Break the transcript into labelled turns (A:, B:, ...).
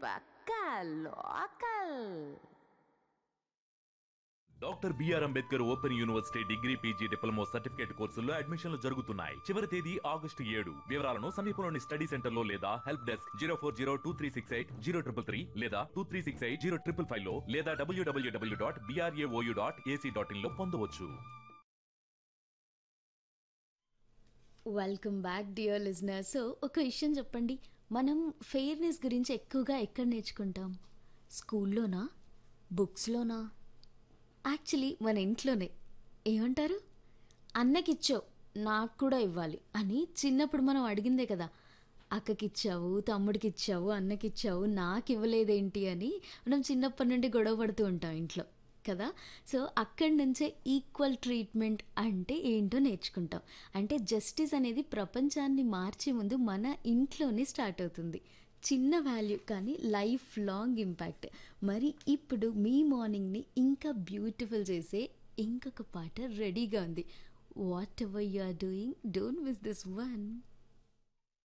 A: పక్కా local
B: doctor BR Ambedkar open university degree PG diploma certificate కోర్సుల్లో అడ్మిషన్లు జరుగుతున్నాయి చివరి తేదీ ఆగస్టు ఏడు వివరాలను సమీపంలోని స్టడీ సెంటర్ లో లేదా help desk zero four zero two three six eight zero triple three లేదా two three six eight zero triple five లో లేదా WWW dot BRAOU dot AC dot in లో పొందవచ్చు
C: welcome back dear listener so ఒక విషయం చెప్పండి మనం fairness గురించి ఎక్కువగా ఎక్కడ నేర్చుకుంటాం స్కూల్లోనా బుక్స్లోనా యాక్చువల్లీ మన ఇంట్లోనే ఏమంటారు అన్నకిచ్చావు నాకు కూడా ఇవ్వాలి అని చిన్నప్పుడు మనం అడిగిందే కదా అక్కకిచ్చావు తమ్ముడికి ఇచ్చావు అన్నకిచ్చావు నాకు ఇవ్వలేదేంటి అని మనం చిన్నప్పటి నుండి గొడవ పడుతూ ఉంటాం ఇంట్లో కదా సో అక్కడి నుంచే ఈక్వల్ ట్రీట్మెంట్ అంటే ఏంటో నేర్చుకుంటాం అంటే జస్టిస్ అనేది ప్రపంచాన్ని మార్చే ముందు మన ఇంట్లోనే స్టార్ట్ అవుతుంది చిన్న వాల్యూ కానీ లైఫ్ లాంగ్ ఇంపాక్ట్ మరి ఇప్పుడు మీ మార్నింగ్ని ఇంకా బ్యూటిఫుల్ చేసే ఇంకొక పాట రెడీగా ఉంది whatever you are doing don't miss this one